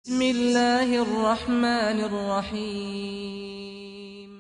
بسم الله الرحمن الرحيم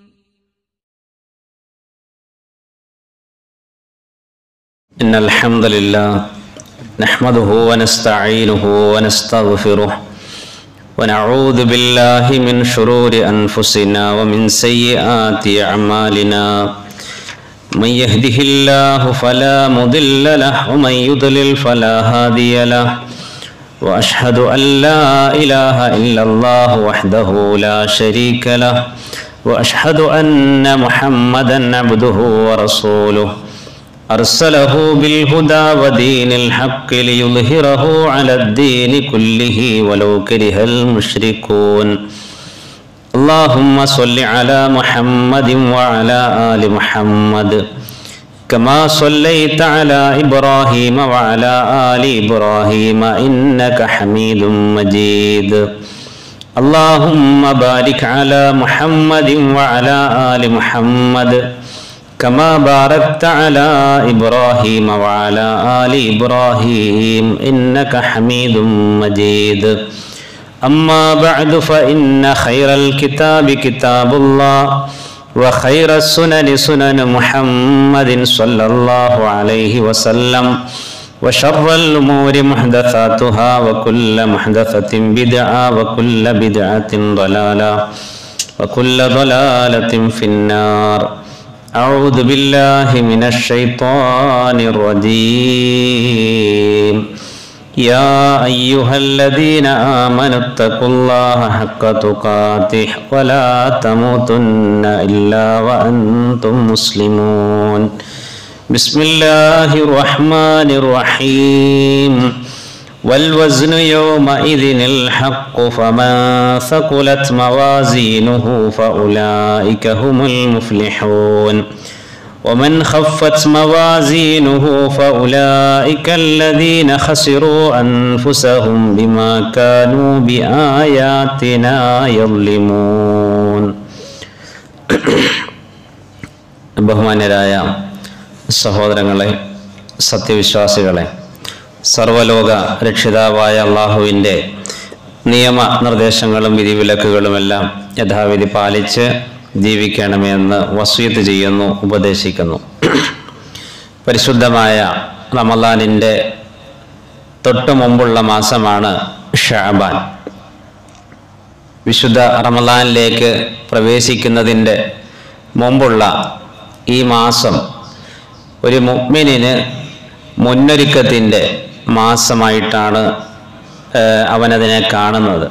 إن الحمد لله نحمده ونستعينه ونستغفره ونعوذ بالله من شرور أنفسنا ومن سيئات أعمالنا من يهده الله فلا مضل له ومن يضلل فلا هادي له وأشهد أن لا إله إلا الله وحده لا شريك له وأشهد أن محمدا عبده ورسوله أرسله بالهدى ودين الحق ليظهره على الدين كله ولو كره المشركون اللهم صل على محمد وعلى آل محمد كما صليت على إبراهيم وعلى آل إبراهيم إنك حميد مجيد اللهم بارك على محمد وعلى آل محمد كما باركت على إبراهيم وعلى آل إبراهيم إنك حميد مجيد أما بعد فإن خير الكتاب كتاب الله وخير السنن سنن محمد صلى الله عليه وسلم وشر الأمور محدثاتها وكل محدثة بدعة وكل بدعة ضلالة وكل ضلالة في النار أعوذ بالله من الشيطان الرجيم يا أيها الذين آمنوا اتقوا الله حق تقاته ولا تموتن إلا وأنتم مسلمون بسم الله الرحمن الرحيم والوزن يومئذ الحق فمن ثقلت موازينه فأولئك هم المفلحون ومن خفت موازينه فأولئك الذين خسروا أنفسهم بما كانوا بآياتنا يظلمون ബഹുമാന്യരായ സഹോദരങ്ങളെ സത്യവിശ്വാസികളെ സർവലോക രക്ഷിതാവായ അള്ളാഹുവിൻ്റെ നിയമ നിർദ്ദേശങ്ങളും വിധിവിലക്കുകളുമെല്ലാം യഥാവിധി പാലിച്ച് ജീവിക്കണമെന്ന് വസീത്ത് ചെയ്യുന്നു ഉപദേശിക്കുന്നു പരിശുദ്ധമായ റമലാനിൻ്റെ തൊട്ടു മുമ്പുള്ള മാസമാണ് ഷാബാൻ വിശുദ്ധ റമലാനിലേക്ക് പ്രവേശിക്കുന്നതിൻ്റെ മുമ്പുള്ള ഈ മാസം ഒരു മുഗ്മിനിന് മുന്നൊരുക്കത്തിൻ്റെ മാസമായിട്ടാണ് ഏഹ്, അവനതിനെ കാണുന്നത്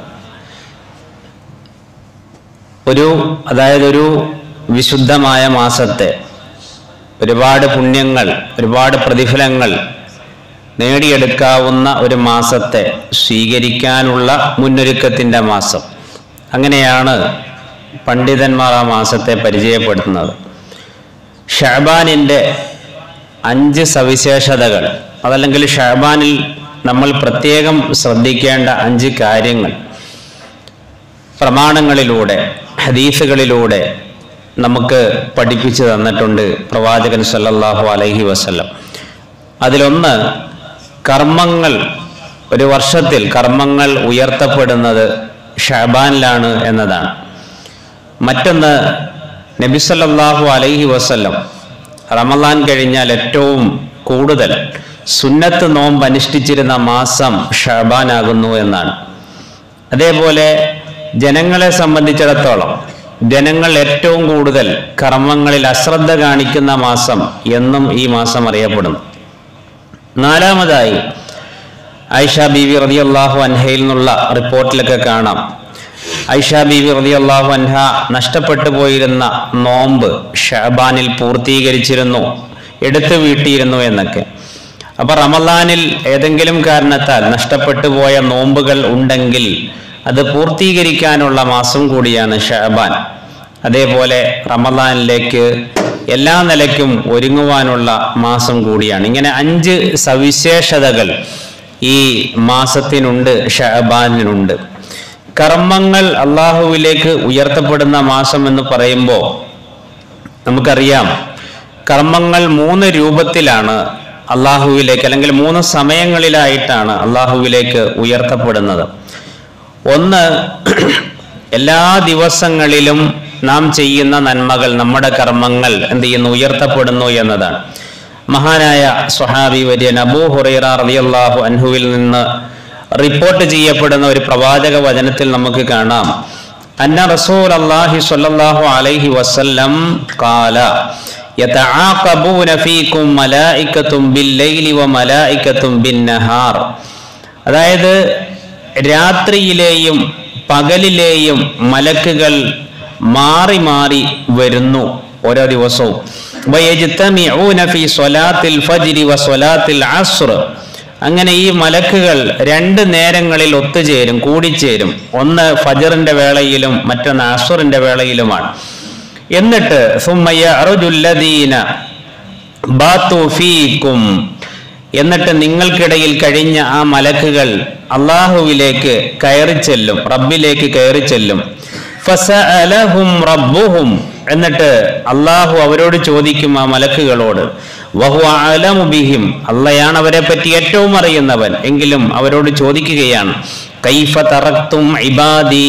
ഒരു അതായത് ഒരു വിശുദ്ധമായ മാസത്തെ ഒരുപാട് പുണ്യങ്ങൾ ഒരുപാട് പ്രതിഫലങ്ങൾ നേടിയെടുക്കാവുന്ന ഒരു മാസത്തെ സ്വീകരിക്കാനുള്ള മുന്നൊരുക്കത്തിൻ്റെ മാസം അങ്ങനെയാണ് പണ്ഡിതന്മാർ ആ മാസത്തെ പരിചയപ്പെടുത്തുന്നത് ഷാബാനിൻ്റെ അഞ്ച് സവിശേഷതകൾ അതല്ലെങ്കിൽ ഷാബാനിൽ നമ്മൾ പ്രത്യേകം ശ്രദ്ധിക്കേണ്ട അഞ്ച് കാര്യങ്ങൾ പ്രമാണങ്ങളിലൂടെ ഹദീസുകളിലൂടെ നമുക്ക് പഠിപ്പിച്ചു തന്നിട്ടുണ്ട് പ്രവാചകൻ സല്ലല്ലാഹു അലൈഹി വസല്ലം അതിലൊന്ന് കർമ്മങ്ങൾ ഒരു വർഷത്തിൽ കർമ്മങ്ങൾ ഉയർത്തപ്പെടുന്നത് ഷാബാനിലാണ് എന്നതാണ് മറ്റൊന്ന് നബി സല്ലല്ലാഹു അലൈഹി വസല്ലം റമദാൻ കഴിഞ്ഞാൽ ഏറ്റവും കൂടുതൽ സുന്നത്ത് നോമ്പ് അനുഷ്ഠിച്ചിരുന്ന മാസം ഷാബാനാകുന്നു എന്നാണ് അതേപോലെ ജനങ്ങളെ സംബന്ധിച്ചിടത്തോളം ജനങ്ങൾ ഏറ്റവും കൂടുതൽ കർമ്മങ്ങളിൽ അശ്രദ്ധ കാണിക്കുന്ന മാസം എന്നും ഈ മാസം അറിയപ്പെടുന്നു നാലാമതായി ഐഷ ബീവി റളിയല്ലാഹു അൻഹയിൽ നിന്നുള്ള റിപ്പോർട്ടിലൊക്കെ കാണാം ഐഷ ബീവി റളിയല്ലാഹു അൻഹ നഷ്ടപ്പെട്ടു പോയിരുന്ന നോമ്പ് ഷാബാനിൽ പൂർത്തീകരിച്ചിരുന്നു എടുത്തു വീട്ടിയിരുന്നു എന്നൊക്കെ അപ്പൊ റമദാനിൽ ഏതെങ്കിലും കാരണത്താൽ നഷ്ടപ്പെട്ടു പോയ നോമ്പുകൾ ഉണ്ടെങ്കിൽ അത് പൂർത്തീകരിക്കാനുള്ള മാസം കൂടിയാണ് ഷാബാൻ അതേപോലെ റമദാനിലേക്ക് എല്ലാ നിലയ്ക്കും ഒരുങ്ങുവാനുള്ള മാസം കൂടിയാണ് ഇങ്ങനെ അഞ്ച് സവിശേഷതകൾ ഈ മാസത്തിനുണ്ട് ഷാബാനിനുണ്ട് കർമ്മങ്ങൾ അള്ളാഹുവിലേക്ക് ഉയർത്തപ്പെടുന്ന മാസം എന്ന് പറയുമ്പോൾ നമുക്കറിയാം കർമ്മങ്ങൾ മൂന്ന് രൂപത്തിലാണ് അള്ളാഹുവിലേക്ക് അല്ലെങ്കിൽ മൂന്ന് സമയങ്ങളിലായിട്ടാണ് അള്ളാഹുവിലേക്ക് ഉയർത്തപ്പെടുന്നത് ഒന്ന് എല്ലാ ദിവസങ്ങളിലും നാം ചെയ്യുന്ന നന്മകൾ നമ്മുടെ കർമ്മങ്ങൾ എന്ത് ചെയ്യുന്നു ഉയർത്തപ്പെടുന്നു എന്നതാണ് മഹാനായ സ്വഹാബി വര്യൻ അബൂ ഹുറൈറ റളിയല്ലാഹു അൻഹുവിൽ നിന്ന് റിപ്പോർട്ട് ചെയ്യപ്പെടുന്ന ഒരു പ്രവാചക വചനത്തിൽ നമുക്ക് കാണാം അന്ന റസൂൽ അള്ളാഹി സ്വല്ലല്ലാഹു അലൈഹി വസല്ലം കാല യതആഖബൂന ഫീകും മലായികത്തും ബില്ലൈലി വമലായികത്തും ബിന്നഹാർ അതായത് രാത്രിയിലെയും പകലിലെയും മലക്കുകൾ മാറി മാറി വരുന്നു ഓരോ ദിവസവും വയജ്തമിഊന ഫീ സ്വലാത്തിൽ ഫജ്രി വസ്വലാത്തിൽ അസ്ർ അങ്ങനെ ഈ മലക്കുകൾ രണ്ട് നേരങ്ങളിൽ ഒത്തുചേരും കൂടിച്ചേരും ഒന്ന് ഫജറിന്റെ വേളയിലും മറ്റൊന്ന് അസുറിന്റെ വേളയിലുമാണ് എന്നിട്ട് സുമ്മയ്യ അറുജുല്ലദീന ബാത്തു ഫീക്കും എന്നിട്ട് നിങ്ങൾക്കിടയിൽ കഴിഞ്ഞ ആ മലക്കുകൾ അള്ളാഹുവിലേക്ക് കയറി ചെല്ലും റബ്ബിലേക്ക് കയറി ചെല്ലും ഫസഅലഹും റബ്ബുഹും എന്നിട്ട് അള്ളാഹു അവരോട് ചോദിക്കും ആ മലക്കുകളോട് വഹു അലമു ബിഹിം അള്ളയാണ് അവരെ പറ്റി ഏറ്റവും അറിയുന്നവൻ എങ്കിലും അവരോട് ചോദിക്കുകയാണ് കൈഫ തറക്തും ഇബാദി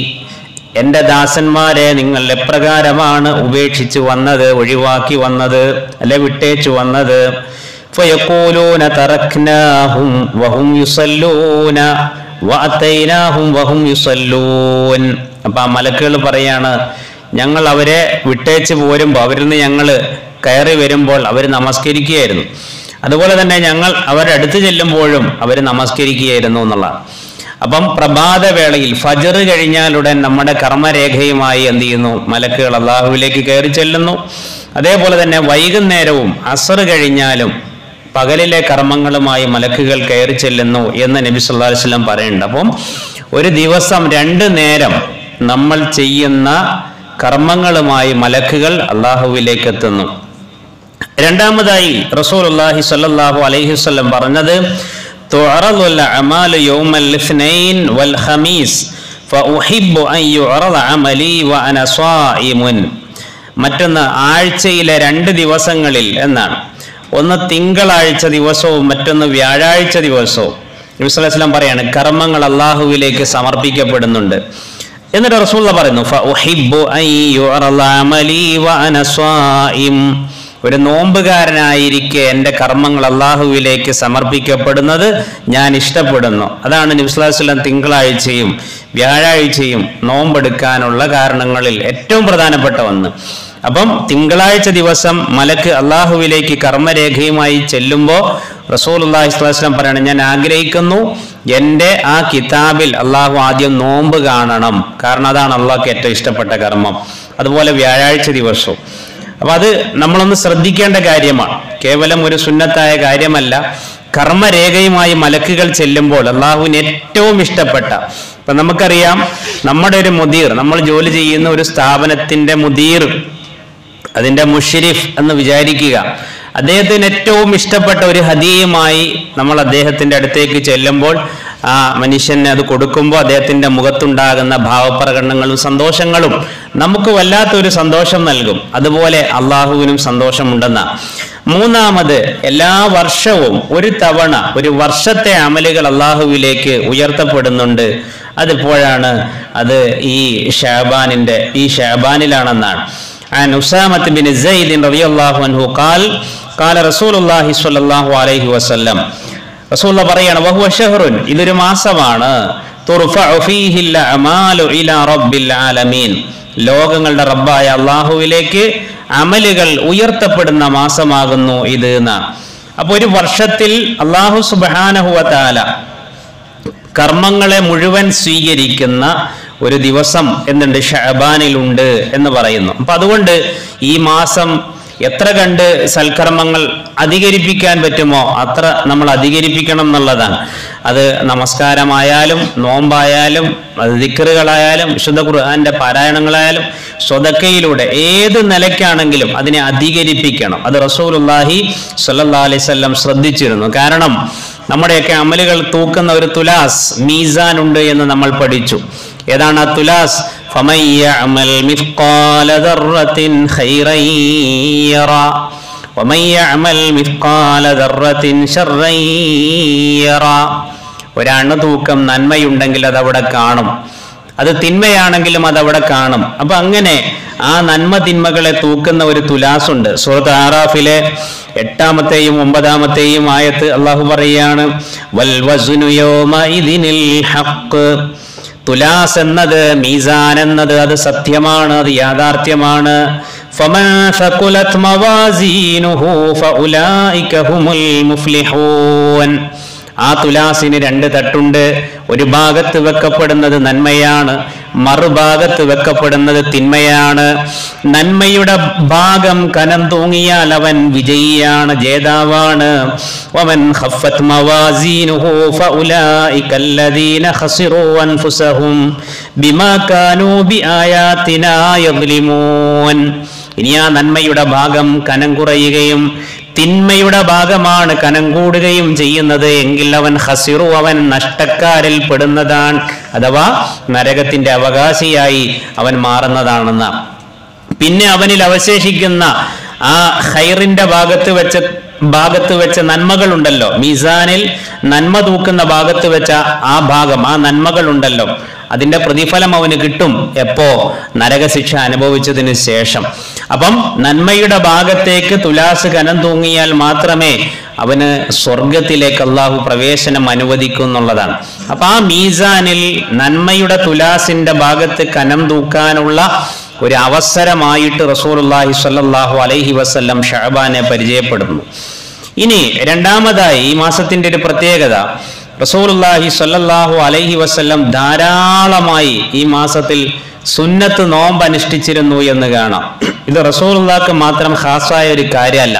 എന്റെ ദാസന്മാരെ നിങ്ങൾ എപ്രകാരമാണ് ഉപേക്ഷിച്ചു വന്നത് ഒഴിവാക്കി വന്നത് അല്ലെ വിട്ടേച്ചു വന്നത് ഫയഖൂലൂന തറക്നാഹും വഹും യുസല്ലൂന വഅതൈനാഹും വഹും യുസല്ലൂൻ അപ്പൊ ആ മലക്കുകൾ പറയാണ് ഞങ്ങൾ അവരെ വിട്ടേച്ച് പോരുമ്പോൾ അവരിൽ നിന്ന് ഞങ്ങൾ കയറി വരുമ്പോൾ അവർ നമസ്കരിക്കുകയായിരുന്നു അതുപോലെ തന്നെ ഞങ്ങൾ അവരുടെ അടുത്ത് ചെല്ലുമ്പോഴും അവർ നമസ്കരിക്കുകയായിരുന്നു എന്നുള്ളതാണ് അപ്പം പ്രഭാതവേളയിൽ ഫജർ കഴിഞ്ഞാലുടൻ നമ്മുടെ കർമ്മരേഖയുമായി എന്ത് ചെയ്യുന്നു മലക്കുകൾ അള്ളാഹുവിലേക്ക് കയറി ചെല്ലുന്നു അതേപോലെ തന്നെ വൈകുന്നേരവും അസർ കഴിഞ്ഞാലും പകലിലെ കർമ്മങ്ങളുമായി മലക്കുകൾ കയറി ചെല്ലുന്നു എന്ന് നബി സല്ലാ വല്ലം പറയുന്നുണ്ട് അപ്പം ഒരു ദിവസം രണ്ട് നേരം നമ്മൾ ചെയ്യുന്ന കർമ്മങ്ങളുമായി മലക്കുകൾ അള്ളാഹുവിലേക്ക് എത്തുന്നു രണ്ടാമതായി റസൂൽ അള്ളാഹി സല്ലാഹു അലൈഹി വസല്ലം പറഞ്ഞത് تعرض الأعمال يوم الاثنين والخميس فأحب أن يعرض عملي وأنا صائم മറ്റൊന്ന് ആഴ്ചയിലെ രണ്ട് ദിവസങ്ങളിൽ എന്നാണ് ഒന്ന് തിങ്കളാഴ്ച ദിവസവും മറ്റൊന്ന് വ്യാഴാഴ്ച ദിവസവും നബിസ്വലം പറയാണ് കർമ്മങ്ങൾ അള്ളാഹുവിലേക്ക് സമർപ്പിക്കപ്പെടുന്നുണ്ട് എന്നിട്ട് റസൂള്ള പറയുന്നു ഫഉഹിബ്ബു അൻ യുഅറള അമലി വഅന സ്വായിം ഒരു നോമ്പുകാരനായിരിക്കെ എൻ്റെ കർമ്മങ്ങൾ അള്ളാഹുവിലേക്ക് സമർപ്പിക്കപ്പെടുന്നത് ഞാൻ ഇഷ്ടപ്പെടുന്നു അതാണ് നബ്സുല്ലാസ്ലം തിങ്കളാഴ്ചയും വ്യാഴാഴ്ചയും നോമ്പെടുക്കാനുള്ള കാരണങ്ങളിൽ ഏറ്റവും പ്രധാനപ്പെട്ട ഒന്ന് അപ്പം തിങ്കളാഴ്ച ദിവസം മലക്ക് അള്ളാഹുവിലേക്ക് കർമ്മരേഖയുമായി ചെല്ലുമ്പോൾ റസൂൽ അള്ളാഹി സ്വലാസ്ലം പറയണം ഞാൻ ആഗ്രഹിക്കുന്നു എൻ്റെ ആ കിതാബിൽ അള്ളാഹു ആദ്യം നോമ്പ് കാണണം കാരണം അതാണ് അള്ളാഹ്ക്ക് ഏറ്റവും ഇഷ്ടപ്പെട്ട കർമ്മം അതുപോലെ വ്യാഴാഴ്ച ദിവസവും അപ്പൊ അത് നമ്മളൊന്ന് ശ്രദ്ധിക്കേണ്ട കാര്യമാണ് കേവലം ഒരു സുന്നത്തായ കാര്യമല്ല കർമ്മരേഖയുമായി മലക്കുകൾ ചെല്ലുമ്പോൾ അള്ളാഹുവിന് ഏറ്റവും ഇഷ്ടപ്പെട്ട ഇപ്പൊ നമുക്കറിയാം നമ്മുടെ ഒരു മുദീർ നമ്മൾ ജോലി ചെയ്യുന്ന ഒരു സ്ഥാപനത്തിന്റെ മുദീർ അതിന്റെ മുഷരിഫ് എന്ന് വിചാരിക്കുക അദ്ദേഹത്തിന് ഏറ്റവും ഇഷ്ടപ്പെട്ട ഒരു ഹദിയുമായി നമ്മൾ അദ്ദേഹത്തിന്റെ അടുത്തേക്ക് ചെല്ലുമ്പോൾ ആ മനുഷ്യന് അത് കൊടുക്കുമ്പോൾ അദ്ദേഹത്തിന്റെ മുഖത്തുണ്ടാകുന്ന ഭാവപ്രകടനങ്ങളും സന്തോഷങ്ങളും നമുക്ക് വല്ലാത്തൊരു സന്തോഷം നൽകും അതുപോലെ അള്ളാഹുവിനും സന്തോഷമുണ്ടെന്ന മൂന്നാമത് എല്ലാ വർഷവും ഒരു തവണ ഒരു വർഷത്തെ അമലുകൾ അള്ളാഹുവിലേക്ക് ഉയർത്തപ്പെടുന്നുണ്ട് അതിപ്പോഴാണ് അത് ഈ ഷാബാനിന്റെ ഈ ഷാബാനിലാണെന്നാണ് عن أسامة بن زيد رضي الله عنه قال قال رسول الله صلى الله عليه وسلم റസൂൽ പറയാണ് വഹുവ ഷഹറുൻ ഇതൊരു മാസമാണ് തുർഫഉ ഫീഹിൽ അമാലു ഇലാ റബ്ബിൽ ആലമീൻ ലോകങ്ങളുടെ റബ്ബായ അള്ളാഹുവിലേക്ക് അമലുകൾ ഉയർത്തപ്പെടുന്ന മാസമാകുന്നു ഇത് എന്നാണ് അപ്പൊ ഒരു വർഷത്തിൽ അള്ളാഹു സുബാനഹുവ താല കർമ്മങ്ങളെ മുഴുവൻ സ്വീകരിക്കുന്ന ഒരു ദിവസം എന്തുണ്ട് ഷഹബാനിലുണ്ട് എന്ന് പറയുന്നു അപ്പൊ അതുകൊണ്ട് ഈ മാസം എത്ര കണ്ട് സൽക്കർമ്മങ്ങൾ അധികരിപ്പിക്കാൻ പറ്റുമോ അത്ര നമ്മൾ അധികരിപ്പിക്കണം എന്നുള്ളതാണ് അത് നമസ്കാരമായാലും നോമ്പായാലും അത് ദിക്കറുകളായാലും വിശുദ്ധ ഖുർആന്റെ പാരായണങ്ങളായാലും സ്വതക്കയിലൂടെ ഏത് നിലയ്ക്കാണെങ്കിലും അതിനെ അധികരിപ്പിക്കണം അത് റസൂലുല്ലാഹി സല്ലാ അലൈവല്ലം ശ്രദ്ധിച്ചിരുന്നു കാരണം നമ്മുടെയൊക്കെ അമലുകൾ തൂക്കുന്ന ഒരു തുലാസ് മീസാൻ ഉണ്ട് എന്ന് നമ്മൾ പഠിച്ചു ഏതാണ് ആ തുലാസ് فمن يعمل مثقال ذرة خيرا يرى ومن يعمل مثقال ذرة شرا يرى ഒരണു തൂക്കം നന്മയുണ്ടെങ്കിൽ അത് അവിടെ കാണും അത് തിന്മയാണെങ്കിലും അത് അവിടെ കാണും അപ്പൊ അങ്ങനെ ആ നന്മ തിന്മകളെ തൂക്കുന്ന ഒരു തുലാസുണ്ട് സുഹൃത്ത് ആറാഫിലെ എട്ടാമത്തെയും ഒമ്പതാമത്തെയും ആയത്ത് അള്ളാഹു പറയാണ് വൽ വസ്നു യൗമഇദിനിൽ ഹഖ് തുലാസ് എന്നത് മീസാൻ എന്നത് അത് സത്യമാണ് അത് യാഥാർത്ഥ്യമാണ് فمن ثقلت موازينه فأولئك هم المفلحون ആ തുലാസിന് രണ്ട് തട്ടുണ്ട് ഒരു ഭാഗത്ത് വെക്കപ്പെടുന്നത് നന്മയാണ് മറുഭാഗത്ത് വെക്കപ്പെടുന്നത് തിന്മയാണ് നന്മയുടെ ഭാഗം കനം തൂങ്ങിയാൽ അവൻ വിജയിയാണ് ജേതാവാണ് വമൻ ഖഫത്ത് മവാസീനുഹു ഫഉലൈക അല്ലദീന ഖസിറൂ അൻഫുസഹും ബിമാ കാനൂ ബിആയാതിനാ യദ്ലിമൂൻ ഇനി ആ നന്മയുടെ ഭാഗം കനം കുറയുകയും തിന്മയുടെ ഭാഗമാണ് കനം കൂടുകയും ചെയ്യുന്നത് എങ്കിൽ അവൻ ഹസിറു അവൻ നഷ്ടക്കാരിൽ പെടുന്നതാണ് അഥവാ നരകത്തിന്റെ അവകാശിയായി അവൻ മാറുന്നതാണെന്ന പിന്നെ അവനിൽ അവശേഷിക്കുന്ന ആ ഹൈറിന്റെ ഭാഗത്ത് വെച്ച ഭാഗത്ത് വെച്ച നന്മകളുണ്ടല്ലോ മീസാനിൽ നന്മ തൂക്കുന്ന ഭാഗത്ത് വെച്ച ആ ഭാഗം ആ നന്മകളുണ്ടല്ലോ അതിന്റെ പ്രതിഫലം അവന് കിട്ടും എപ്പോ നരകശിക്ഷ അനുഭവിച്ചതിന് ശേഷം അപ്പം നന്മയുടെ ഭാഗത്തേക്ക് തുലാസ് കനം തൂങ്ങിയാൽ മാത്രമേ അവന് സ്വർഗത്തിലേക്ക് അള്ളാഹു പ്രവേശനം അനുവദിക്കും എന്നുള്ളതാണ് അപ്പൊ ആ മീസാനിൽ നന്മയുടെ തുലാസിന്റെ ഭാഗത്ത് കനം തൂക്കാനുള്ള ഒരു അവസരമായിട്ട് റസൂലുള്ളാഹി സ്വല്ലല്ലാഹു അലൈഹി വസല്ലം ഷഅബാനെ പരിചയപ്പെടുന്നു ഇനി രണ്ടാമതായി ഈ മാസത്തിന്റെ ഒരു പ്രത്യേകത റസൂലുള്ളാഹി സ്വല്ലല്ലാഹു അലൈഹി വസല്ലം ധാരാളമായി ഈ മാസത്തിൽ സുന്നത്ത് നോമ്പ് അനുഷ്ഠിച്ചിരുന്നു എന്ന് കാണാം ഇത് റസൂലുള്ളാഹ്ക്ക് മാത്രം ഖാസായ ഒരു കാര്യമല്ല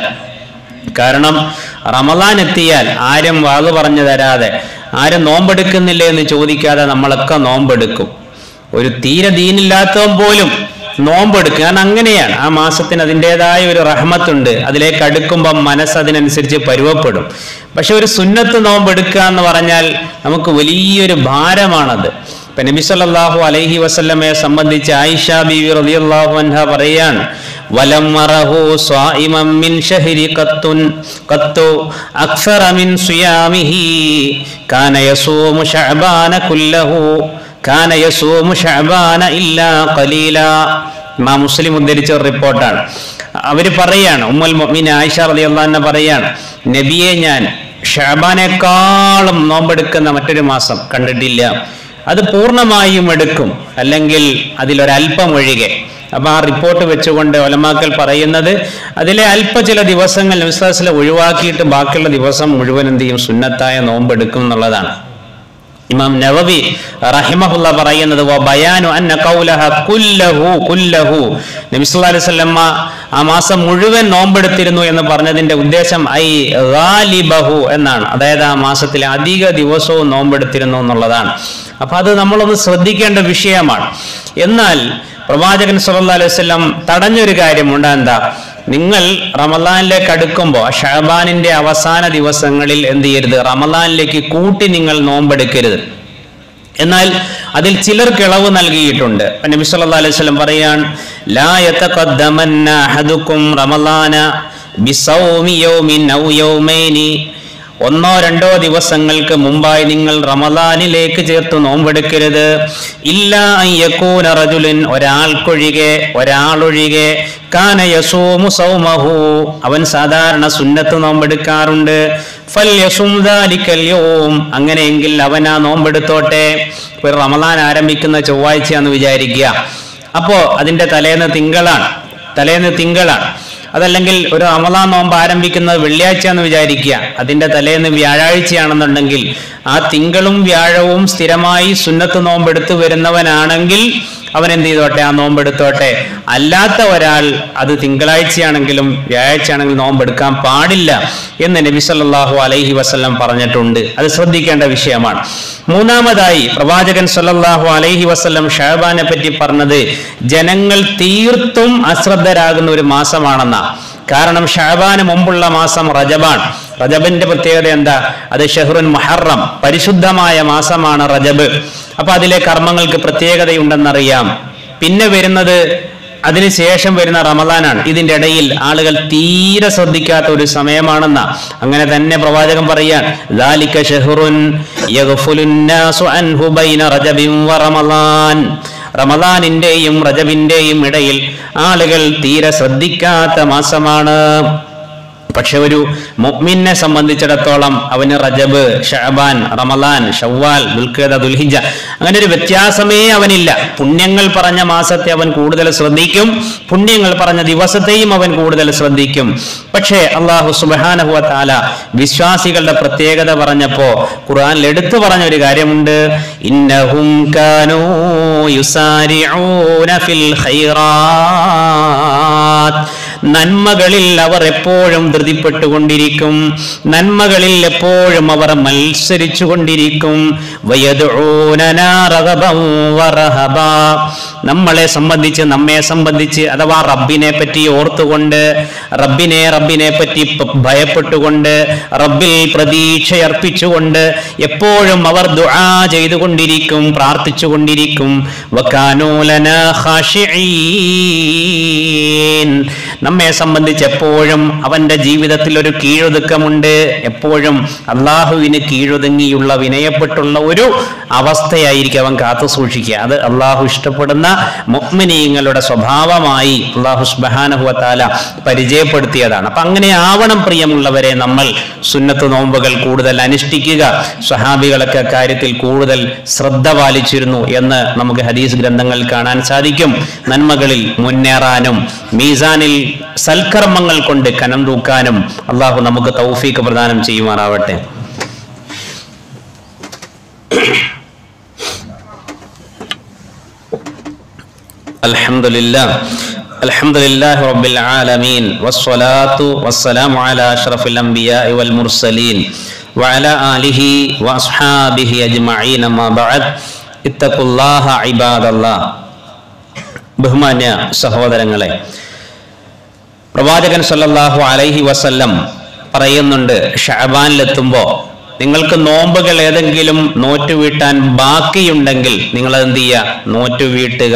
കാരണം റമദാൻ എത്തിയാൽ ആരും വാത് പറഞ്ഞു തരാതെ ആരും നോമ്പെടുക്കുന്നില്ലേ എന്ന് ചോദിക്കാതെ നമ്മളൊക്കെ നോമ്പെടുക്കും ഒരു തീരെ ദീനില്ലാത്തവൻ പോലും നോമ്പെടുക്കുക കാരണം അങ്ങനെയാണ് ആ മാസത്തിന് അതിൻ്റെതായ ഒരു റഹ്മത്തുണ്ട് അതിലേക്ക് അടുക്കുമ്പം മനസ്സ് അതിനനുസരിച്ച് പരുവപ്പെടും പക്ഷെ ഒരു സുന്നത്ത് നോമ്പെടുക്കുക എന്ന് പറഞ്ഞാൽ നമുക്ക് വലിയൊരു ഭാരമാണത് ഇപ്പൊ നബി സല്ലല്ലാഹു അലൈഹി വസല്ലമയെ സംബന്ധിച്ച് ആയിഷ ബീവി റളിയല്ലാഹു അൻഹ പറയാണ് വലം മറഹു സ്വായിമം മിൻ ഷഹരി ഖത്തുൻ ഖത്തു അക്സറ മിൻ സിയാമിഹി കാന യസൂമു ശഅബാന കുല്ലഹു കാന യസൂമു ശഅബാന ഇല്ലാ ഖലീല ഇമാം മുസ്ലിം ഉദ്ധരിച്ച ഒരു റിപ്പോർട്ടാണ് അവര് പറയാണ് ഉമ്മുൽ മുഅ്മിൻ ആയിഷ റളിയല്ലാഹു അൻഹ പറയാണ് നബിയെ ഞാൻ ഷഅബാനേക്കാളും നോമ്പെടുക്കുന്ന മറ്റൊരു മാസം കണ്ടിട്ടില്ല അത് പൂർണ്ണമായും എടുക്കും അല്ലെങ്കിൽ അതിലൊരല്പം ഒഴികെ അപ്പൊ ആ റിപ്പോർട്ട് വെച്ചുകൊണ്ട് ഒലമാക്കൽ പറയുന്നത് അതിലെ അല്പ ചില ദിവസങ്ങൾ വിശ്വാസിലെ ഒഴിവാക്കിയിട്ട് ബാക്കിയുള്ള ദിവസം മുഴുവൻ എന്ത് ചെയ്യും സുന്നത്തായ നോമ്പെടുക്കും എന്നുള്ളതാണ് ഇമാം നവവി റഹിമഹുല്ല പറയുന്നത് വ ബയാനു അന്ന ഖൗലഹ കുല്ലഹു കുല്ലഹു നബി സല്ലല്ലാഹു അലൈഹി വസല്ലമ ആ മാസം മുഴുവൻ നോമ്പെടുത്തിരുന്നു എന്ന് പറഞ്ഞതിന്റെ ഉദ്ദേശം ഐ ഗാലിബഹു എന്നാണ് അതായത് ആ മാസത്തിലെ അധിക ദിവസവും നോമ്പെടുത്തിരുന്നു എന്നുള്ളതാണ് അപ്പൊ അത് നമ്മളൊന്ന് ശ്രദ്ധിക്കേണ്ട വിഷയമാണ് എന്നാൽ പ്രവാചകൻ സല്ലല്ലാഹു അലൈഹി വസല്ലം തടഞ്ഞൊരു കാര്യമുണ്ട് എന്താ നിങ്ങൾ റമദാനിലേക്ക് അടുക്കുമ്പോൾ ഷഹബാനിന്റെ അവസാന ദിവസങ്ങളിൽ എന്ത് ചെയ്യരുത് റമദാനിലേക്ക് കൂട്ടി നിങ്ങൾ നോമ്പെടുക്കരുത് എന്നാൽ അതിൽ ചിലർക്ക് ഇളവ് നൽകിയിട്ടുണ്ട് ഇപ്പൊ നബി സല്ലല്ലാഹു അലൈഹി വസല്ലം പറയാൻ ലാ യതഖദ്ദമന്ന അഹദുക്കും റമളാന ബിസൗമി യൗമിൻ ഔ യൗമൈനി ഒന്നോ രണ്ടോ ദിവസങ്ങൾക്ക് മുമ്പായി നിങ്ങൾ റമദാനിലേക്ക് ചേർത്ത് നോമ്പെടുക്കരുത് ഇല്ല അയ്യക്കൂന റജുലിൻ ഒരാൾക്കൊഴികെ ഒരാളൊഴികെ കാന യസൂമു സൗമഹു അവൻ സാധാരണ സുന്നത്ത് നോമ്പെടുക്കാറുണ്ട് ഫൽ യസും ദാലിക്കൽ യൗം അങ്ങനെയെങ്കിൽ അവൻ ആ നോമ്പെടുത്തോട്ടെ ഒരു റമദാൻ ആരംഭിക്കുന്ന ചൊവ്വാഴ്ചയാന്ന് വിചാരിക്കുക അപ്പോ അതിന്റെ തലേന്ന് തിങ്കളാണ് തലേന്ന് തിങ്കളാണ് അതല്ലെങ്കിൽ ഒരു റമദാൻ നോമ്പ് ആരംഭിക്കുന്നത് വെള്ളിയാഴ്ച എന്ന് വിചാരിക്കുക അതിന്റെ തലേന്ന് വ്യാഴാഴ്ചയാണെന്നുണ്ടെങ്കിൽ ആ തിങ്കളും വ്യാഴവും സ്ഥിരമായി സുന്നത്ത് നോമ്പെടുത്ത് വരുന്നവനാണെങ്കിൽ അവൻ എന്ത് ചെയ്തോട്ടെ ആ നോമ്പെടുത്തോട്ടെ അല്ലാത്ത ഒരാൾ അത് തിങ്കളാഴ്ചയാണെങ്കിലും വ്യാഴാഴ്ചയാണെങ്കിലും നോമ്പെടുക്കാൻ പാടില്ല എന്ന് നബി സല്ലല്ലാഹു അലൈഹി വസല്ലം പറഞ്ഞിട്ടുണ്ട് അത് ശ്രദ്ധിക്കേണ്ട വിഷയമാണ് മൂന്നാമതായി പ്രവാചകൻ സല്ലല്ലാഹു അലൈഹി വസല്ലം ഷഹബാനെ പറ്റി പറഞ്ഞത് ജനങ്ങൾ തീർത്തും അശ്രദ്ധരാകുന്ന ഒരു മാസമാണെന്ന കാരണം ഷഹബാന് മുമ്പുള്ള മാസം റജബാൻ റജബിന്റെ പ്രത്യേകത എന്താ അത് ഷഹ്റുൻ മുഹറം പരിശുദ്ധമായ മാസമാണ് റജബ് അപ്പൊ അതിലെ കർമ്മങ്ങൾക്ക് പ്രത്യേകതയുണ്ടെന്നറിയാം പിന്നെ വരുന്നത് അതിനുശേഷം വരുന്ന റമദാനാണ് ഇതിന്റെ ഇടയിൽ ആളുകൾ തീരെ ശ്രദ്ധിക്കാത്ത ഒരു സമയമാണെന്ന അങ്ങനെ തന്നെ പ്രവാചകൻ പറയാൻ ذَلِكَ شَهْرٌ يَغْفُلُ النَّاسُ عَنْهُ بَيْنَ رَجَبٍ وَرَمَضَانٍ റമദാനിന്റെയും റജബിന്റെയും ഇടയിൽ ആളുകൾ തീരെ ശ്രദ്ധിക്കാത്ത മാസമാണ് പക്ഷെ ഒരു മുഅ്മിനെ സംബന്ധിച്ചിടത്തോളം അവന് റജബ് ഷഅബാൻ റമലാൻ ഷവ്വാൽ ദുൽഖദ ദുൽഹിജ അങ്ങനെ ഒരു വ്യത്യാസമേ അവനില്ല പുണ്യങ്ങൾ പറഞ്ഞ മാസത്തെ അവൻ കൂടുതൽ ശ്രദ്ധിക്കും പുണ്യങ്ങൾ പറഞ്ഞ ദിവസത്തെയും അവൻ കൂടുതൽ ശ്രദ്ധിക്കും പക്ഷേ അള്ളാഹു സുബ്ഹാനഹു വ തആല വിശ്വാസികളുടെ പ്രത്യേകത പറഞ്ഞപ്പോ ഖുർആനിൽ എടുത്തു പറഞ്ഞ ഒരു കാര്യമുണ്ട് ഇന്നഹും കാനൂ യുസാരിഊന ഫിൽ ഖൈറാത്ത് നന്മകളിൽ അവർ എപ്പോഴും ധൃതിപ്പെട്ടുകൊണ്ടിരിക്കും നന്മകളിൽ എപ്പോഴും അവർ മത്സരിച്ചു കൊണ്ടിരിക്കും വയദഊനനാ റഗബൻ വറഹബാ. നമ്മളെ സംബന്ധിച്ച് നമ്മെ സംബന്ധിച്ച് അഥവാ റബ്ബിനെ പറ്റി ഓർത്തുകൊണ്ട് റബ്ബിനെ റബ്ബിനെ പറ്റി പ- ഭയപ്പെട്ടുകൊണ്ട് റബ്ബിൽ പ്രതീക്ഷയർപ്പിച്ചുകൊണ്ട് എപ്പോഴും അവർ ദുആ ചെയ്തുകൊണ്ടിരിക്കും പ്രാർത്ഥിച്ചുകൊണ്ടിരിക്കും വകാനൂലനാ ഖാശിഈൻ നമ്മെ സംബന്ധിച്ച് എപ്പോഴും അവന്റെ ജീവിതത്തിൽ ഒരു കീഴൊതുക്കമുണ്ട് എപ്പോഴും അള്ളാഹുവിന് കീഴൊതുങ്ങിയുള്ള വിനയപ്പെട്ടുള്ള ഒരു അവസ്ഥയായിരിക്കും അവൻ കാത്തു സൂക്ഷിക്കുക അത് അള്ളാഹു ഇഷ്ടപ്പെടുന്ന മുഅ്മിനീങ്ങളുടെ സ്വഭാവമായി അള്ളാഹു സുബ്ഹാനഹുവത്താല പരിചയപ്പെടുത്തിയതാണ് അപ്പൊ അങ്ങനെ ആവണം പ്രിയമുള്ളവരെ നമ്മൾ സുന്നത്ത് നോമ്പുകൾ കൂടുതൽ അനുഷ്ഠിക്കുക സ്വഹാബികളൊക്കെ കാര്യത്തിൽ കൂടുതൽ ശ്രദ്ധ പാലിച്ചിരുന്നു എന്ന് നമുക്ക് ഹദീസ് ഗ്രന്ഥങ്ങൾ കാണാൻ സാധിക്കും നന്മകളിൽ മുന്നേറാനും മീസാനിൽ സൽക്കർമ്മങ്ങൾ കൊണ്ട് കനം തൂക്കാനും അള്ളാഹു നമുക്ക് തൗഫീക്ക് പ്രദാനം ചെയ്യുമാറാവട്ടെ الحمد لله الحمد لله رب العالمين والصلاة والسلام على أشرف الأنبياء والمرسلين وعلى آله وأصحابه أجمعين ما بعد اتقوا الله عباد الله ബഹുമാന്യ സഹോദരങ്ങളെ പ്രവാചകൻ സല്ലല്ലാഹു അലൈഹി വസല്ലം പറയുന്നുണ്ട് ഷഅബാനിലെത്തുമ്പോൾ നിങ്ങൾക്ക് നോമ്പുകൾ ഏതെങ്കിലും നോറ്റുവീട്ടാൻ ബാക്കിയുണ്ടെങ്കിൽ നിങ്ങൾ എന്ത് ചെയ്യുക നോറ്റുവീട്ടുക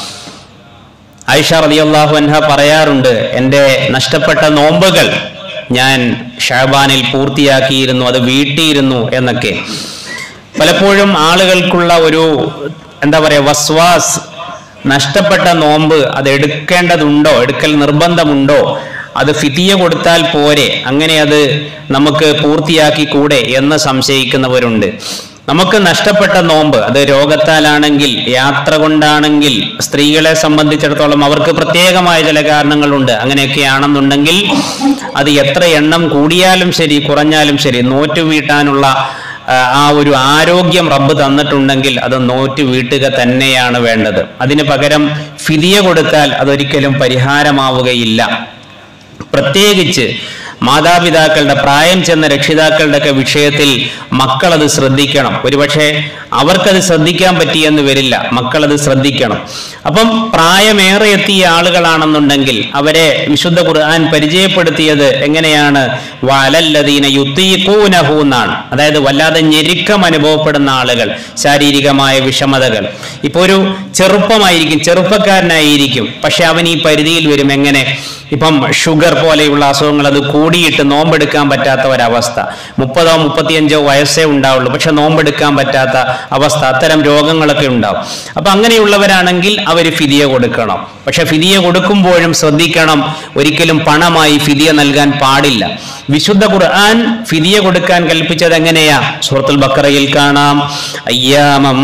ആയിഷ റളിയല്ലാഹു അൻഹ പറയാറുണ്ട് എൻ്റെ നഷ്ടപ്പെട്ട നോമ്പുകൾ ഞാൻ ഷാബാനിൽ പൂർത്തിയാക്കിയിരുന്നു അത് വീട്ടിയിരുന്നു എന്നൊക്കെ പലപ്പോഴും ആളുകൾക്കുള്ള ഒരു എന്താ പറയാ വസ്വാസ് നഷ്ടപ്പെട്ട നോമ്പ് അത് എടുക്കേണ്ടതുണ്ടോ എടുക്കൽ നിർബന്ധമുണ്ടോ അത് ഫിതിയ കൊടുത്താൽ പോരെ അങ്ങനെ അത് നമുക്ക് പൂർത്തിയാക്കി കൂടെ എന്ന് സംശയിക്കുന്നവരുണ്ട് നമുക്ക് നഷ്ടപ്പെട്ട നോമ്പ് അത് രോഗത്താലാണെങ്കിൽ യാത്ര കൊണ്ടാണെങ്കിൽ സ്ത്രീകളെ സംബന്ധിച്ചിടത്തോളം അവർക്ക് പ്രത്യേകമായ ചില കാരണങ്ങളുണ്ട് അങ്ങനെയൊക്കെയാണെന്നുണ്ടെങ്കിൽ അത് എത്ര എണ്ണം കൂടിയാലും ശരി കുറഞ്ഞാലും ശരി നോറ്റു വീട്ടാനുള്ള ആ, ആ ഒരു ആരോഗ്യം റബ്ബ് തന്നിട്ടുണ്ടെങ്കിൽ അത് നോറ്റ് വീട്ടുക തന്നെയാണ് വേണ്ടത് അതിന് പകരം ഫിതിയ കൊടുത്താൽ അതൊരിക്കലും പരിഹാരമാവുകയില്ല പ്രത്യേകിച്ച് മാതാപിതാക്കളുടെ പ്രായം ചെന്ന രക്ഷിതാക്കളുടെ ഒക്കെ വിഷയത്തിൽ മക്കളത് ശ്രദ്ധിക്കണം ഒരുപക്ഷെ അവർക്കത് ശ്രദ്ധിക്കാൻ പറ്റിയെന്ന് വരില്ല മക്കളത് ശ്രദ്ധിക്കണം അപ്പം പ്രായമേറെ എത്തിയ ആളുകളാണെന്നുണ്ടെങ്കിൽ അവരെ വിശുദ്ധ ഖുർആൻ പരിചയപ്പെടുത്തിയത് എങ്ങനെയാണ് വലല്ലദീന യുത്തീഖൂനഹു എന്നാണ് അതായത് വല്ലാതെ ഞെരുക്കം അനുഭവപ്പെടുന്ന ആളുകൾ ശാരീരികമായ വിഷമതകൾ ഇപ്പൊ ഒരു ചെറുപ്പമായിരിക്കും ചെറുപ്പക്കാരനായിരിക്കും പക്ഷെ അവൻ ഈ പരിധിയിൽ വരും എങ്ങനെ ഇപ്പം ഷുഗർ പോലെയുള്ള അസുഖങ്ങൾ അത് കൂടിയിട്ട് നോമ്പെടുക്കാൻ പറ്റാത്ത ഒരവസ്ഥ മുപ്പതോ മുപ്പത്തിയഞ്ചോ വയസ്സേ ഉണ്ടാവുള്ളൂ പക്ഷെ നോമ്പെടുക്കാൻ പറ്റാത്ത അവസ്ഥ അത്തരം രോഗങ്ങളൊക്കെ ഉണ്ടാവും അപ്പൊ അങ്ങനെയുള്ളവരാണെങ്കിൽ അവർ ഫിദിയ കൊടുക്കണം പക്ഷെ ഫിദിയ കൊടുക്കുമ്പോഴും ശ്രദ്ധിക്കണം ഒരിക്കലും പണമായി ഫിദിയ നൽകാൻ പാടില്ല വിശുദ്ധ ഖുർആൻ ഫിദിയ കൊടുക്കാൻ കൽപ്പിച്ചത് എങ്ങനെയാ സൂറത്തുൽ ബക്കറയിൽ കാണാം അയ്യാമം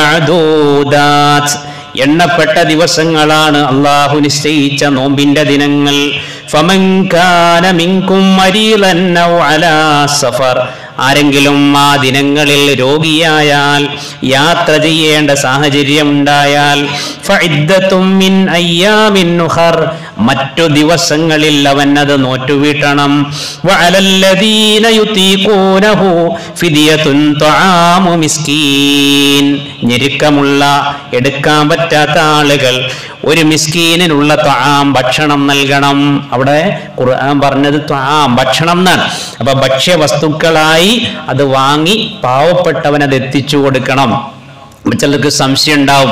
മഅദൂദാത്ത് എണ്ണപ്പെട്ട ദിവസങ്ങളാണ് അള്ളാഹു നിശ്ചയിച്ച നോമ്പിന്റെ ദിനങ്ങൾ ഫമൻ കാന മിൻകും മരീളൻ ഔ അലാ സഫർ ആരെങ്കിലും ആ ദിനങ്ങളിൽ രോഗിയായാൽ യാത്ര ചെയ്യേണ്ട സാഹചര്യം ഉണ്ടായാൽ ഫഇദ്ദത്തും മിൻ അയ്യാമിൻ ഉഖർ മറ്റു ദിവസങ്ങളിൽ അവൻ അത് നോറ്റുവീട്ടണം വഅലല്ലദീന യുതീഖൂനഹു ഫിദിയത്തുൻ തുആമു മിസ്കീൻ ഞെരുക്കമുള്ള എടുക്കാൻ പറ്റാത്ത ആളുകൾ ഒരു മിസ്കീനിനുള്ള ത്വാം ഭക്ഷണം നൽകണം അവിടെ ഖുർആൻ പറഞ്ഞത് ത്വാം ഭക്ഷണം എന്നാണ് അപ്പൊ ഭക്ഷ്യ വസ്തുക്കളായി അത് വാങ്ങി പാവപ്പെട്ടവൻ അത് എത്തിച്ചു കൊടുക്കണം ചിലർക്ക് സംശയം ഉണ്ടാവും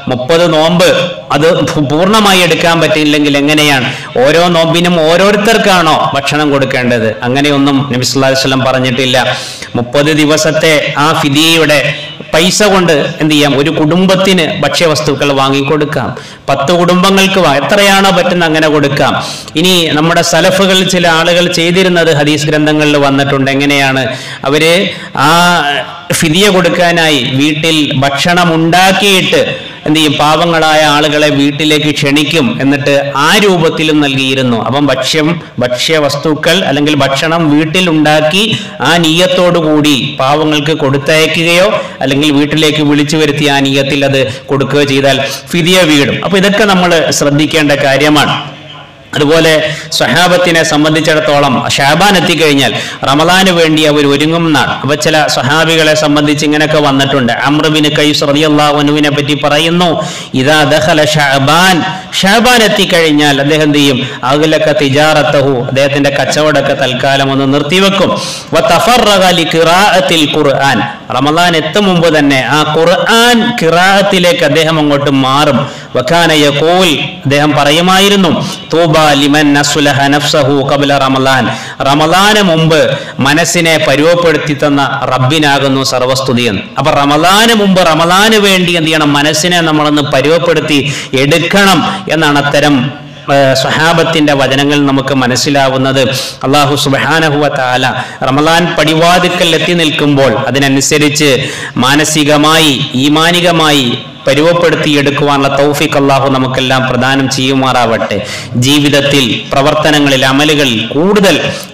മുപ്പത് നോമ്പ് അത് പൂ- പൂർണ്ണമായി എടുക്കാൻ പറ്റിയില്ലെങ്കിൽ എങ്ങനെയാണ് ഓരോ നോമ്പിനും ഓരോരുത്തർക്കാണോ ഭക്ഷണം കൊടുക്കേണ്ടത് അങ്ങനെയൊന്നും നബി സല്ലല്ലാഹു അലൈഹി വസല്ലം പറഞ്ഞിട്ടില്ല മുപ്പത് ദിവസത്തെ ആ ഫിദിയയുടെ പൈസ കൊണ്ട് എന്ത് ചെയ്യാം ഒരു കുടുംബത്തിന് ഭക്ഷ്യവസ്തുക്കൾ വാങ്ങിക്കൊടുക്കാം പത്ത് കുടുംബങ്ങൾക്ക് വാ- എത്രയാണോ പറ്റുന്ന അങ്ങനെ കൊടുക്കാം ഇനി നമ്മുടെ സലഫുകൾ ചില ആളുകൾ ചെയ്തിരുന്നത് ഹദീസ് ഗ്രന്ഥങ്ങളിൽ വന്നിട്ടുണ്ട് എങ്ങനെയാണ് അവര് ആ ഫിദിയ കൊടുക്കാനായി വീട്ടിൽ ഭക്ഷണം ഉണ്ടാക്കിയിട്ട് എന്ത് ചെയ്യും പാവങ്ങളായ ആളുകളെ വീട്ടിലേക്ക് ക്ഷണിക്കും എന്നിട്ട് ആ രൂപത്തിലും നൽകിയിരുന്നു അപ്പം ഭക്ഷ്യം ഭക്ഷ്യവസ്തുക്കൾ അല്ലെങ്കിൽ ഭക്ഷണം വീട്ടിൽ ഉണ്ടാക്കി ആ നീയത്തോടു കൂടി പാവങ്ങൾക്ക് കൊടുത്തയക്കുകയോ അല്ലെങ്കിൽ വീട്ടിലേക്ക് വിളിച്ചു വരുത്തി ആ നീയത്തിൽ അത് കൊടുക്കുകയോ ചെയ്താൽ ഫിദിയ വീടും അപ്പൊ ഇതൊക്കെ നമ്മൾ ശ്രദ്ധിക്കേണ്ട കാര്യമാണ് അതുപോലെ സ്വഹാബത്തിനെ സംബന്ധിച്ചിടത്തോളം ഷാബാൻ എത്തിക്കഴിഞ്ഞാൽ റമദാന് വേണ്ടി അവർ ഒരുങ്ങും എന്നാണ് അപ്പൊ ചില സ്വഹാബികളെ സംബന്ധിച്ച് ഇങ്ങനെയൊക്കെ വന്നിട്ടുണ്ട് അമ്രബിന് കൈസ് റളിയല്ലാഹുവിനെ പറ്റി പറയുന്നു ഇതാ ദഖല ഷാബാൻ ഷാബാൻ എത്തിക്കഴിഞ്ഞാൽ അദ്ദേഹം എന്ത് ചെയ്യും അഖിലക തിജാറത്തഹു അദ്ദേഹത്തിന്റെ കച്ചവടമൊക്കെ തൽക്കാലം ഒന്ന് നിർത്തിവെക്കും വതഫറഗ ലിഖിറാഅത്തിൽ ഖുർആൻ റമദാൻ എത്തും മുമ്പ് തന്നെ ആ ഖുർആൻ ഖിറാഅത്തിലേക്ക് അദ്ദേഹം അങ്ങോട്ട് മാറും വക്കാന യഖൂൽ അദ്ദേഹം പറയുമായിരുന്നു തൂബ ലിമൻ നസ്ലഹ നഫ്സഹു ഖബ്ല റമദാൻ റമദാന് മുമ്പ് മനസ്സിനെ പരുവപ്പെടുത്തി തന്ന റബ്ബിനാകുന്നു സർവസ്തുതി എന്ന് അപ്പൊ റമദാന് മുമ്പ് റമദാന് വേണ്ടി എന്ത് ചെയ്യണം മനസ്സിനെ നമ്മളൊന്ന് പരുവപ്പെടുത്തി എടുക്കണം എന്നാണ് അത്തരം ഏഹ് സ്വഹാബത്തിന്റെ വചനങ്ങൾ നമുക്ക് മനസ്സിലാവുന്നത് അള്ളാഹു സുബാനഹുവ താല റമദാൻ പടിവാതിക്കൽ എത്തി നിൽക്കുമ്പോൾ അതിനനുസരിച്ച് മാനസികമായി ഈമാനികമായി പരുവപ്പെടുത്തിയെടുക്കുവാനുള്ള തൗഫിഖ് അള്ളാഹു നമുക്കെല്ലാം പ്രദാനം ചെയ്യുമാറാവട്ടെ ജീവിതത്തിൽ പ്രവർത്തനങ്ങളിൽ അമലുകളിൽ കൂടുതൽ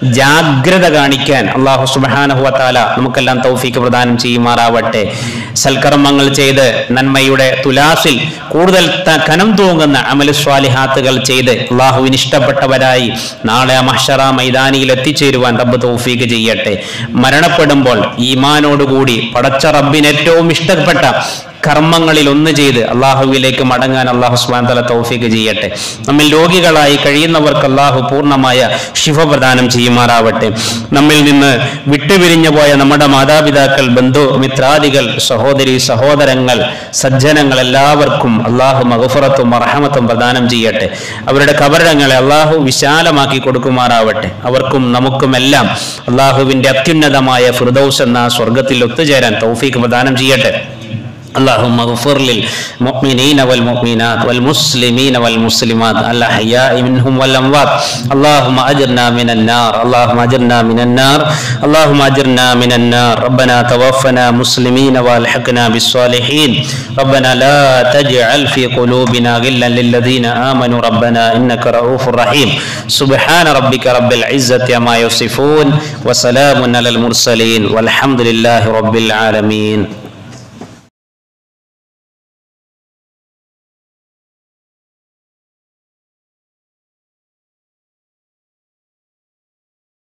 ജാഗ്രത കാണിക്കാൻ അള്ളാഹു സുബാനഹുവത്താല നമുക്കെല്ലാം തൗഫിക്ക് പ്രദാനം ചെയ്യുമാറാവട്ടെ സൽക്കർമ്മങ്ങൾ ചെയ്ത് നന്മയുടെ തുലാസിൽ കൂടുതൽ ത- കനം തൂങ്ങുന്ന അമൽ സ്വാലിഹാത്തുകൾ ചെയ്ത് അള്ളാഹുവിന് ഇഷ്ടപ്പെട്ടവരായി നാളെ മഹ്ഷറ മൈതാനിയിൽ എത്തിച്ചേരുവാൻ റബ്ബ് തൗഫീക്ക് ചെയ്യട്ടെ മരണപ്പെടുമ്പോൾ ഈമാനോടുകൂടി പടച്ച റബ്ബിന് ഏറ്റവും ഇഷ്ടപ്പെട്ട കർമ്മങ്ങളിൽ ഒന്ന് ചെയ്ത് അള്ളാഹുവിലേക്ക് മടങ്ങാൻ അള്ളാഹു സുബാൻ തല തൗഫീക്ക് ചെയ്യട്ടെ നമ്മിൽ രോഗികളായി കഴിയുന്നവർക്ക് അള്ളാഹു പൂർണ്ണമായ ശിവ പ്രദാനം ചെയ്യുമാറാവട്ടെ നമ്മിൽ നിന്ന് വിട്ടുപിരിഞ്ഞു പോയ നമ്മുടെ മാതാപിതാക്കൾ ബന്ധു മിത്രാദികൾ സഹോദരി സഹോദരങ്ങൾ സജ്ജനങ്ങൾ എല്ലാവർക്കും അള്ളാഹു മഹഫുറത്തും അർഹമത്തും പ്രദാനം ചെയ്യട്ടെ അവരുടെ കബറിടങ്ങളെ അള്ളാഹു വിശാലമാക്കി കൊടുക്കുമാറാവട്ടെ അവർക്കും നമുക്കുമെല്ലാം അള്ളാഹുവിന്റെ അത്യുന്നതമായ ഫിർദൌസ് എന്ന സ്വർഗത്തിൽ ഒത്തുചേരാൻ തൗഫീക്ക് പ്രദാനം ചെയ്യട്ടെ اللهم اغفر للمؤمنين والمؤمنات والمسلمين والمسلمات الأحياء منهم والأموات اللهم أجرنا من النار اللهم أجرنا من النار اللهم أجرنا من النار ربنا توفنا مسلمين والحقنا بالصالحين ربنا لا تجعل في قلوبنا غلا للذين آمنوا ربنا إنك رؤوف رحيم سبحان ربك رب العزة عما يصفون وسلام على المرسلين والحمد لله رب العالمين